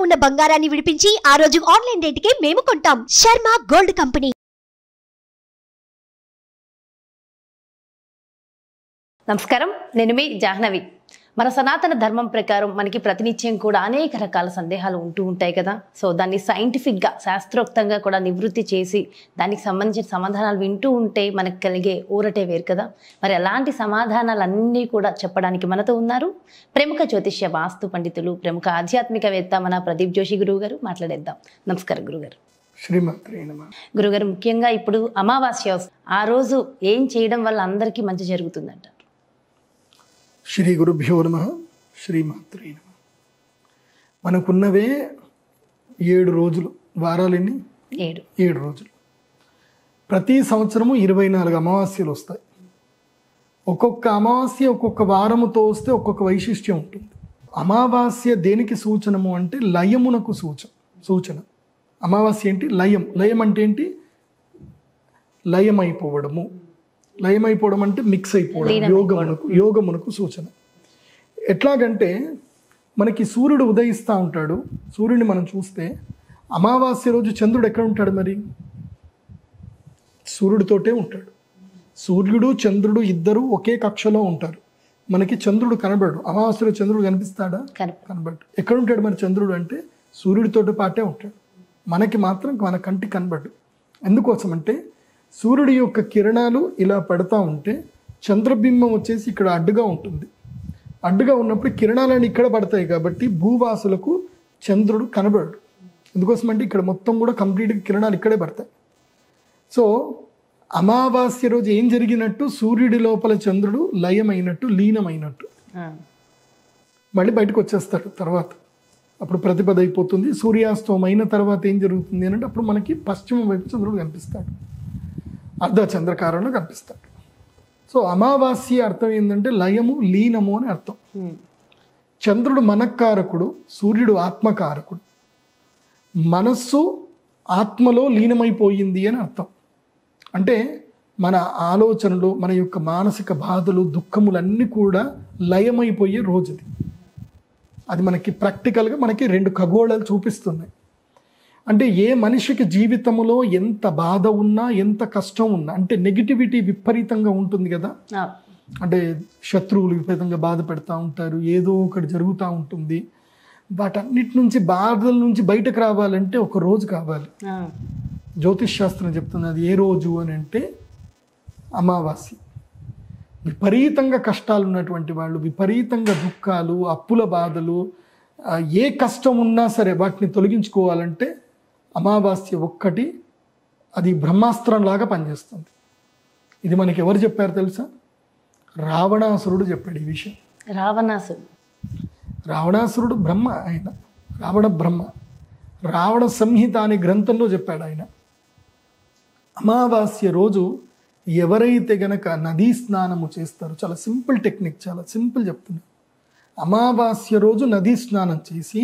ఉన్న బంగారాన్ని విడిపించి ఆ రోజు ఆన్లైన్ రేటుకే మేము కొంటాం శర్మ గోల్డ్ కంపెనీ నమస్కారం నేను మీ జాహ్నవి మన సనాతన ధర్మం ప్రకారం మనకి ప్రతినిత్యం కూడా అనేక రకాల సందేహాలు ఉంటూ ఉంటాయి కదా సో దాన్ని సైంటిఫిక్గా శాస్త్రోక్తంగా కూడా నివృత్తి చేసి దానికి సంబంధించిన సమాధానాలు వింటూ ఉంటే మనకు కలిగే ఊరటే వేరు కదా మరి అలాంటి సమాధానాలన్నీ కూడా చెప్పడానికి మనతో ఉన్నారు ప్రముఖ జ్యోతిష్య వాస్తు పండితులు ప్రముఖ ఆధ్యాత్మికవేత్త మన ప్రదీప్ జోషి గురువు గారు మాట్లాడేద్దాం నమస్కారం గురుగారు శ్రీమాత్రే నమ గురుగారు ముఖ్యంగా ఇప్పుడు అమావాస్య వస్తుంది. ఆ రోజు ఏం చేయడం వల్ల అందరికీ మంచి జరుగుతుందంటారు శ్రీ గురుభ్యో నమ శ్రీమాత్రే నమ మనకున్నవే ఏడు రోజులు వారాలెన్ని ఏడు ఏడు రోజులు ప్రతి సంవత్సరము ఇరవై నాలుగు అమావాస్యలు వస్తాయి ఒక్కొక్క అమావాస్య ఒక్కొక్క వారముతో వస్తే ఒక్కొక్క వైశిష్ట్యం ఉంటుంది అమావాస్య దేనికి సూచనము అంటే లయమునకు సూచన సూచన అమావాస్య ఏంటి లయం లయం అంటే ఏంటి లయం అయిపోవడము లయం అయిపోవడం అంటే మిక్స్ అయిపోవడం యోగమునకు యోగమునకు సూచన ఎట్లాగంటే మనకి సూర్యుడు ఉదయిస్తూ ఉంటాడు సూర్యుడిని మనం చూస్తే అమావాస్య రోజు చంద్రుడు ఎక్కడ ఉంటాడు మరి సూర్యుడితోటే ఉంటాడు సూర్యుడు చంద్రుడు ఇద్దరు ఒకే కక్షలో ఉంటారు మనకి చంద్రుడు కనబడు అమావాస్యలో చంద్రుడు కనిపిస్తాడా కరెక్ట్ కనబడు ఎక్కడ ఉంటాడు మరి చంద్రుడు అంటే సూర్యుడితోటి పాటే ఉంటాడు మనకి మాత్రం మన కంటికి కనబడు ఎందుకోసం అంటే సూర్యుడి యొక్క కిరణాలు ఇలా పడతా ఉంటే చంద్రబింబం వచ్చేసి ఇక్కడ అడ్డుగా ఉంటుంది అడ్డుగా ఉన్నప్పుడు కిరణాలన్నీ ఇక్కడ పడతాయి కాబట్టి భూవాసులకు చంద్రుడు కనబడు ఎందుకోసం అంటే ఇక్కడ మొత్తం కూడా కంప్లీట్గా కిరణాలు ఇక్కడే పడతాయి సో అమావాస్య రోజు ఏం జరిగినట్టు సూర్యుడి లోపల చంద్రుడు లయమైనట్టు లీనమైనట్టు మళ్ళీ బయటకు వచ్చేస్తాడు తర్వాత అప్పుడు ప్రతిపద అయిపోతుంది సూర్యాస్తమం అయిన తర్వాత ఏం జరుగుతుంది అని అంటే అప్పుడు మనకి పశ్చిమ వైపు చంద్రుడు కనిపిస్తాడు అర్ధ చంద్రకారంలో కనిపిస్తాడు సో అమావాస్య అర్థం ఏంటంటే లయము లీనము అని అర్థం చంద్రుడు మనక్కారకుడు సూర్యుడు ఆత్మకారకుడు మనస్సు ఆత్మలో లీనమైపోయింది అని అర్థం అంటే మన ఆలోచనలు మన యొక్క మానసిక బాధలు దుఃఖములన్నీ కూడా లయమైపోయే రోజుది అది మనకి ప్రాక్టికల్గా మనకి రెండు ఖగోళాలు చూపిస్తున్నాయి అంటే ఏ మనిషికి జీవితంలో ఎంత బాధ ఉన్నా ఎంత కష్టం ఉన్నా అంటే నెగిటివిటీ విపరీతంగా ఉంటుంది కదా అంటే శత్రువులు విపరీతంగా బాధ పెడతా ఉంటారు ఏదో ఒకటి జరుగుతూ ఉంటుంది వాటన్నిటి నుంచి బాధల నుంచి బయటకు రావాలంటే ఒక రోజు కావాలి జ్యోతిష్ శాస్త్రం చెప్తుంది అది ఏ రోజు అని అంటే అమావాస్య విపరీతంగా కష్టాలు ఉన్నటువంటి వాళ్ళు విపరీతంగా దుఃఖాలు అప్పుల బాధలు ఆ, ఏ కష్టం ఉన్నా సరే వాటిని తొలగించుకోవాలంటే అమావాస్య ఒక్కటి అది బ్రహ్మాస్త్రం లాగా పనిచేస్తుంది ఇది మనకి ఎవరు చెప్పారు తెలుసా రావణాసురుడు చెప్పాడు ఈ విషయం రావణాసు రావణాసురుడు బ్రహ్మ ఆయన రావణ బ్రహ్మ రావణ సంహిత అనే గ్రంథంలో చెప్పాడు ఆయన అమావాస్య రోజు ఎవరైతే గనక నదీ స్నానము చేస్తారో చాలా సింపుల్ టెక్నిక్ చాలా సింపుల్ చెప్తున్నా అమావాస్య రోజు నదీ స్నానం చేసి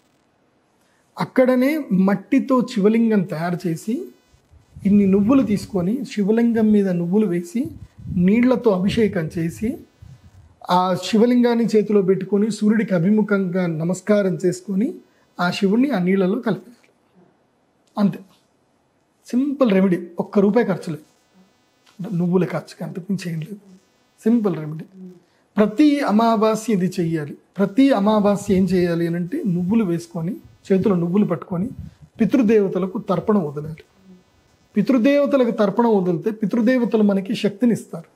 అక్కడనే మట్టితో శివలింగం తయారు చేసి ఇన్ని నువ్వులు తీసుకొని శివలింగం మీద నువ్వులు వేసి నీళ్లతో అభిషేకం చేసి ఆ శివలింగాన్ని చేతిలో పెట్టుకొని సూర్యుడికి అభిముఖంగా నమస్కారం చేసుకొని ఆ శివుణ్ణి ఆ నీళ్ళలో కలిపేయాలి అంతే సింపుల్ రెమెడీ ఒక్క రూపాయి ఖర్చు లేదు నువ్వుల ఖర్చుకి అంతకుమించి ఏం లేదు సింపుల్ రెమెడీ ప్రతి అమావాస్య ఇది చెయ్యాలి ప్రతి అమావాస్య ఏం చేయాలి అని అంటే నువ్వులు వేసుకొని చేతిలో నువ్వులు పట్టుకొని పితృదేవతలకు తర్పణం వదలాలి పితృదేవతలకు తర్పణం వదిలితే పితృదేవతలు మనకి శక్తిని ఇస్తారు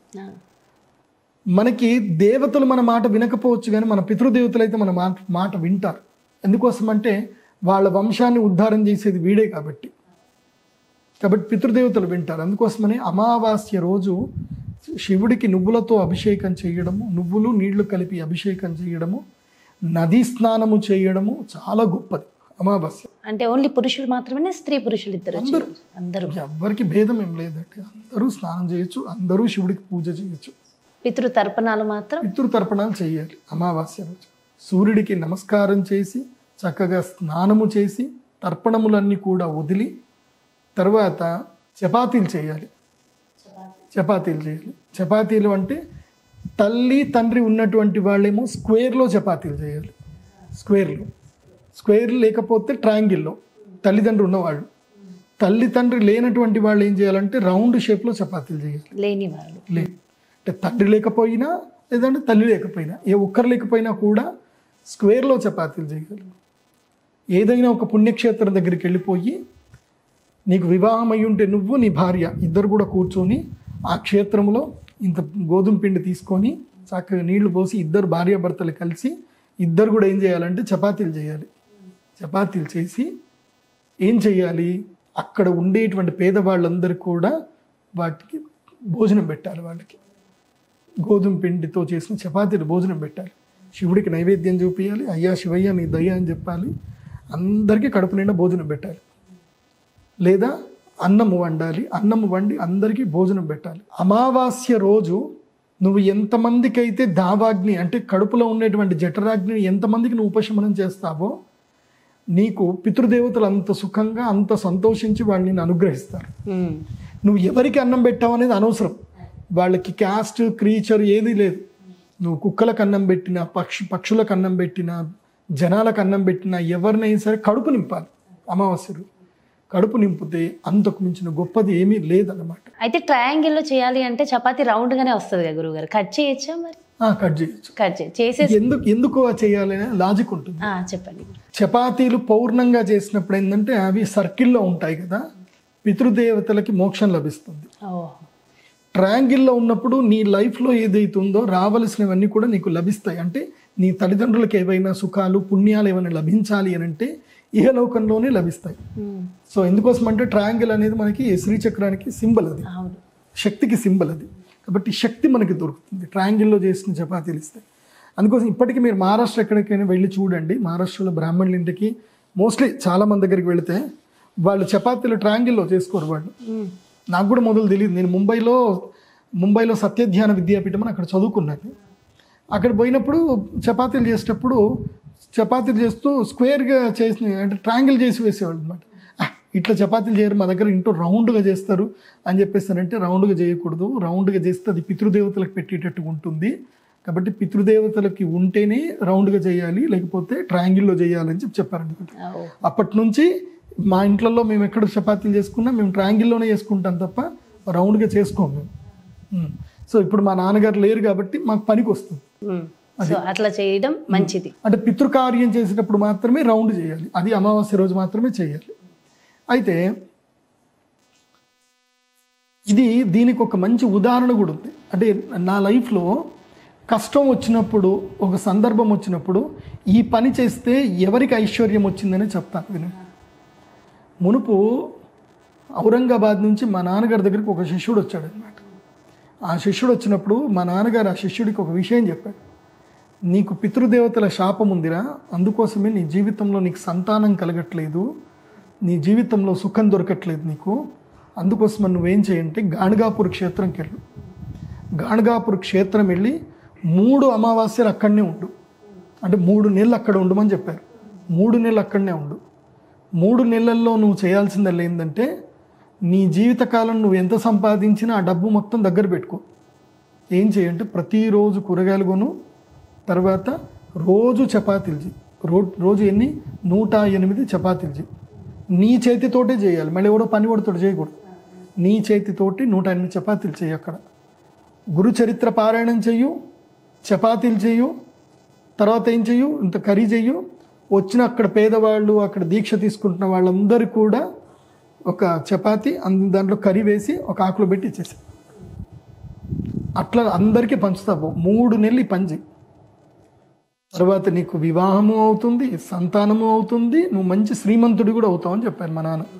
మనకి దేవతలు మన మాట వినకపోవచ్చు కానీ మన పితృదేవతలు అయితే మన మాట మాట వింటారు ఎందుకోసం అంటే వాళ్ళ వంశాన్ని ఉద్ధారం చేసేది వీడే కాబట్టి కాబట్టి పితృదేవతలు వింటారు అందుకోసమని అమావాస్య రోజు శివుడికి నువ్వులతో అభిషేకం చేయడము నువ్వులు నీళ్లు కలిపి అభిషేకం చేయడము నదీ స్నానము చేయడము చాలా గొప్పది అమావాస్య అంటే ఓన్లీ పురుషులు మాత్రమే స్త్రీ పురుషులు ఇద్దరు అందరూ. అందరూ ఎవ్వరికి భేదం ఏం లేదండి అందరూ స్నానం చేయొచ్చు అందరూ శివుడికి పూజ చేయొచ్చు పితృ తర్పణాలు మాత్రం పితృతర్పణాలు చేయాలి అమావాస్య రోజు సూర్యుడికి నమస్కారం చేసి చక్కగా స్నానము చేసి తర్పణములన్నీ కూడా వదిలి తర్వాత చపాతీలు చేయాలి చపాతీలు చేయాలి చపాతీలు అంటే తల్లి తండ్రి ఉన్నటువంటి వాళ్ళేమో స్క్వేర్లో చపాతీలు చేయాలి స్క్వేర్లో స్క్వేర్ లేకపోతే ట్రయాంగిల్లో తల్లిదండ్రులు ఉన్నవాళ్ళు తల్లి తండ్రి లేనటువంటి వాళ్ళు ఏం చేయాలంటే రౌండ్ షేప్లో చపాతీలు చేయాలి లేని వాళ్ళు లే అంటే తండ్రి లేకపోయినా లేదంటే తల్లి లేకపోయినా ఏ ఒక్కరు లేకపోయినా కూడా స్క్వేర్లో చపాతీలు చేయాలి ఏదైనా ఒక పుణ్యక్షేత్రం దగ్గరికి వెళ్ళిపోయి నీకు వివాహం అయి ఉంటే నువ్వు నీ భార్య ఇద్దరు కూడా కూర్చొని ఆ క్షేత్రంలో ఇంత గోధుమ పిండి తీసుకొని చక్కగా నీళ్లు పోసి ఇద్దరు భార్యాభర్తలు కలిసి ఇద్దరు కూడా ఏం చేయాలంటే చపాతీలు చేయాలి చపాతీలు చేసి ఏం చేయాలి అక్కడ ఉండేటువంటి పేదవాళ్ళందరికీ కూడా వాటికి భోజనం పెట్టాలి వాళ్ళకి గోధుమ పిండితో చేసిన చపాతీలు భోజనం పెట్టాలి శివుడికి నైవేద్యం చూపించాలి అయ్యా శివయ్య నీ దయ్యా అని చెప్పాలి అందరికీ కడుపు నిండా భోజనం పెట్టాలి లేదా అన్నము వండాలి అన్నము వండి అందరికీ భోజనం పెట్టాలి అమావాస్య రోజు నువ్వు ఎంతమందికి అయితే దావాగ్ని అంటే కడుపులో ఉండేటువంటి జఠరాగ్నిని ఎంతమందికి నువ్వు ఉపశమనం చేస్తావో నీకు పితృదేవతలు అంత సుఖంగా అంత సంతోషించి వాళ్ళు నిన్ను అనుగ్రహిస్తారు ఉమ్. నువ్వు ఎవరికి అన్నం పెట్టావు అనేది అనవసరం వాళ్ళకి క్యాస్ట్ క్రీచర్ ఏది లేదు నువ్వు కుక్కలకు అన్నం పెట్టినా పక్షి పక్షులకు అన్నం పెట్టినా జనాలకు అన్నం పెట్టినా ఎవరినైనా సరే కడుపు నింపాలి అమావాస్య రోజు కడుపు నింపితే అంతకు మించిన గొప్పది ఏమీ లేదన్నమాట అయితే triangle లో చేయాలి అంటే చపాతీ రౌండ్ గానే వస్తుంది కదా గురువు గారు కట్ చేయొచ్చా మరి ఆ, కట్ చేయొచ్చు కట్ చే చేసేసి ఎందుకు ఎందుకు అది చేయాలి అనే లాజిక్ ఉంటుంది ఆ, చెప్పండి చపాతీలు పౌర్ణంగా చేసినప్పుడు ఏంటంటే అవి సర్కిల్లో ఉంటాయి కదా పితృదేవతలకి మోక్షం లభిస్తుంది ఓ ట్రయాంగిల్లో ఉన్నప్పుడు నీ లైఫ్లో ఏదైతుందో రావలసినవన్నీ కూడా నీకు లభిస్తాయి అంటే నీ తల్లిదండ్రులకు ఏవైనా సుఖాలు పుణ్యాలు ఏమైనా లభించాలి అని అంటే ఇహలోకంలోనే లభిస్తాయి ఉమ్. సో ఎందుకోసం అంటే ట్రయాంగిల్ అనేది మనకి శ్రీచక్రానికి సింబల్ అది అవును శక్తికి సింబల్ అది కాబట్టి శక్తి మనకి దొరుకుతుంది ట్రయాంగిల్లో చేసిన చపాతీలు ఇస్తాయి అందుకోసం ఇప్పటికీ మీరు మహారాష్ట్ర ఎక్కడికైనా వెళ్ళి చూడండి మహారాష్ట్రలో బ్రాహ్మణుల ఇంటికి మోస్ట్లీ చాలా మంది దగ్గరికి వెళితే వాళ్ళు చపాతీలు ట్రయాంగిల్లో చేసుకోరు వాళ్ళు ఉమ్. నాకు కూడా మొదలు తెలియదు నేను ముంబైలో ముంబైలో సత్యధ్యాన విద్యాపీఠం అని అక్కడ చదువుకున్నాను అక్కడ పోయినప్పుడు చపాతీలు చేసేటప్పుడు చపాతీలు చేస్తూ స్క్వేర్గా చేసిన అంటే ట్రయాంగిల్ చేసి వేసేవాళ్ళు అనమాట ఇట్లా చపాతీలు చేయరు మా దగ్గర ఇంటూ రౌండ్గా చేస్తారు అని చెప్పేస్తానంటే రౌండ్గా చేయకూడదు రౌండ్గా చేస్తే అది పితృదేవతలకు పెట్టేటట్టుగా ఉంటుంది కాబట్టి పితృదేవతలకి ఉంటేనే రౌండ్గా చేయాలి లేకపోతే ట్రయాంగిల్లో చేయాలని చెప్పి చెప్పారనమాట ఓ. అప్పటి నుంచి మా ఇంట్లలో మేము ఎక్కడ చపాతీలు చేసుకున్నా మేము ట్రయాంగిల్లోనే చేసుకుంటాం తప్ప రౌండ్గా చేసుకోము మేము ఉమ్. సో ఇప్పుడు మా నాన్నగారు లేరు కాబట్టి మాకు పనికి వస్తుంది ఉమ్. సో అట్లా చేయడం మంచిది అంటే పితృకార్యం చేసేటప్పుడు మాత్రమే రౌండ్ చేయాలి అది అమావాస్య రోజు మాత్రమే చేయాలి అయితే ఇది దీనికి ఒక మంచి ఉదాహరణ కూడా ఉంది అంటే నా లైఫ్లో కష్టం వచ్చినప్పుడు ఒక సందర్భం వచ్చినప్పుడు ఈ పని చేస్తే ఎవరికి ఐశ్వర్యం వచ్చిందని చెప్తాను విను మునుపు ఔరంగాబాద్ నుంచి మా నాన్నగారి దగ్గరికి ఒక శిష్యుడు వచ్చాడు అనమాట ఆ శిష్యుడు వచ్చినప్పుడు మా నాన్నగారు ఆ శిష్యుడికి ఒక విషయం చెప్పాడు నీకు పితృదేవతల శాపం ఉందిరా అందుకోసమే నీ జీవితంలో నీకు సంతానం కలగట్లేదు నీ జీవితంలో సుఖం దొరకట్లేదు నీకు అందుకోసం నువ్వేం చేయంటే గాణగాపూర్ క్షేత్రంకి వెళ్ళు గాణగాపూర్ క్షేత్రం వెళ్ళి మూడు అమావాస్యలు అక్కడనే ఉండు అంటే మూడు నెలలు అక్కడ ఉండమని చెప్పారు మూడు నెలలు అక్కడనే ఉండు మూడు నెలల్లో నువ్వు చేయాల్సిందల్లా ఏంటంటే నీ జీవితకాలం నువ్వు ఎంత సంపాదించినా ఆ డబ్బు మొత్తం దగ్గర పెట్టుకో ఏం చేయంటే ప్రతిరోజు కూరగాయలు కొను తర్వాత రోజు చపాతీలు చేయి రో రోజు ఎన్ని నూట ఎనిమిది చపాతీలు చేయి నీ చేతితోటే చేయాలి మళ్ళీ ఎవడో పని కొడుతాడు చేయకూడదు నీ చేతితోటి నూట ఎనిమిది చపాతీలు చేయి అక్కడ గురు చరిత్ర పారాయణం చెయ్యు చపాతీలు చెయ్యు తర్వాత ఏం చెయ్యు ఇంత కర్రీ చెయ్యు వచ్చిన అక్కడ పేదవాళ్ళు అక్కడ దీక్ష తీసుకుంటున్న వాళ్ళందరూ కూడా ఒక చపాతీ అందు దాంట్లో కర్రీ వేసి ఒక ఆకులో పెట్టి ఇచ్చేసి అట్లా అందరికీ పంచుతావు మూడు నెలలు ఈ పని చెయ్యి తర్వాత నీకు వివాహము అవుతుంది సంతానము అవుతుంది నువ్వు మంచి శ్రీమంతుడు కూడా అవుతావు అని చెప్పారు మా నాన్న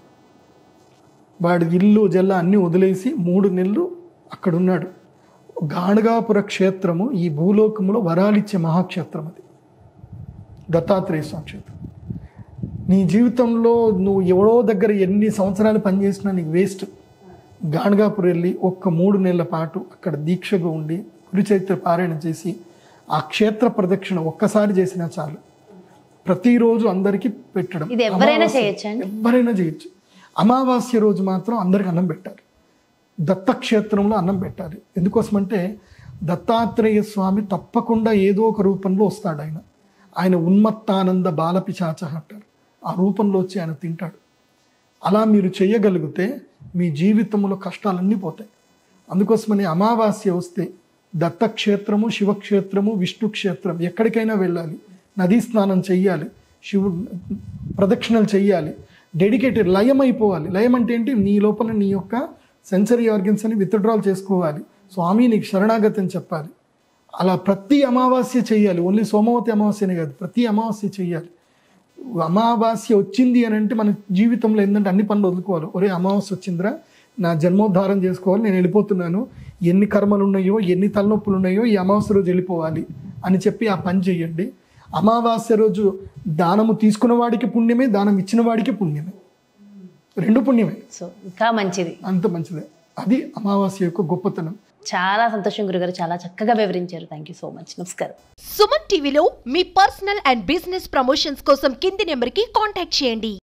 వాడి ఇల్లు జల్ల అన్నీ వదిలేసి మూడు నెలలు అక్కడ ఉన్నాడు గాణగాపుర క్షేత్రము ఈ భూలోకములో వరాలిచ్చే మహాక్షేత్రం అది దత్తాత్రేయ స్వామి క్షేత్రం నీ జీవితంలో నువ్వు ఎవడో దగ్గర ఎన్ని సంవత్సరాలు పనిచేసినా నీకు వేస్ట్ గాణగాపుర వెళ్ళి ఒక్క మూడు నెలల పాటు అక్కడ దీక్షగా ఉండి గురుచరిత్ర పారాయణ చేసి ఆ క్షేత్ర ప్రదక్షిణ ఒక్కసారి చేసినా చాలు ప్రతిరోజు అందరికీ పెట్టడం ఇది ఎవరైనా అమావాస్య- చేయొచ్చా అండి? ఎవరైనా చేయొచ్చు అమావాస్య రోజు మాత్రం అందరికి అన్నం పెట్టాలి దత్తక్షేత్రంలో అన్నం పెట్టాలి ఎందుకోసమంటే దత్తాత్రేయ స్వామి తప్పకుండా ఏదో ఒక రూపంలో వస్తాడు ఆయన ఆయన ఉన్మత్తానంద బాలపిశాచ అంటారు ఆ రూపంలో వచ్చి ఆయన తింటాడు అలా మీరు చేయగలిగితే మీ జీవితంలో కష్టాలన్నీ పోతాయి అందుకోసమని అమావాస్య వస్తే దత్తక్షేత్రము శివక్షేత్రము విష్ణు క్షేత్రం ఎక్కడికైనా వెళ్ళాలి నదీ స్నానం చెయ్యాలి శివుడు ప్రదక్షిణలు చెయ్యాలి డెడికేటెడ్ లయం అయిపోవాలి లయం అంటే ఏంటి నీ లోపల నీ యొక్క సెన్సరీ ఆర్గన్స్ అని విత్డ్రాల్ చేసుకోవాలి స్వామి నీకు శరణాగతి అని చెప్పాలి అలా ప్రతి అమావాస్య చేయాలి ఓన్లీ సోమవతి అమావాస్యనే కాదు ప్రతి అమావాస్య చేయాలి అమావాస్య వచ్చింది అని అంటే మన జీవితంలో ఏంటంటే అన్ని పనులు వదులుకోవాలి ఒరే అమావాస్య వచ్చిందిరా నా జన్మోద్ధారం చేసుకోవాలి నేను వెళ్ళిపోతున్నాను ఎన్ని కర్మలు ఉన్నాయో ఎన్ని తలనొప్పులు ఉన్నాయో ఈ అమావాస్య రోజు వెళ్ళిపోవాలి అని చెప్పి ఆ పని చేయండి అమావాస్య రోజు దానము తీసుకున్న వాడికి పుణ్యమే దానం ఇచ్చిన వాడికి పుణ్యమే రెండు పుణ్యమే సో ఇంకా మంచిది అంత మంచిదే అది అమావాస్య యొక్క గొప్పతనం చాలా సంతోషం గురుగారు చాలా చక్కగా వివరించారు థ్యాంక్ యూ సో మచ్ నమస్కారం సుమన్ టీవీలో మీ పర్సనల్ అండ్ బిజినెస్ ప్రమోషన్స్ కోసం కింది నెంబర్కి కాంటాక్ట్ చేయండి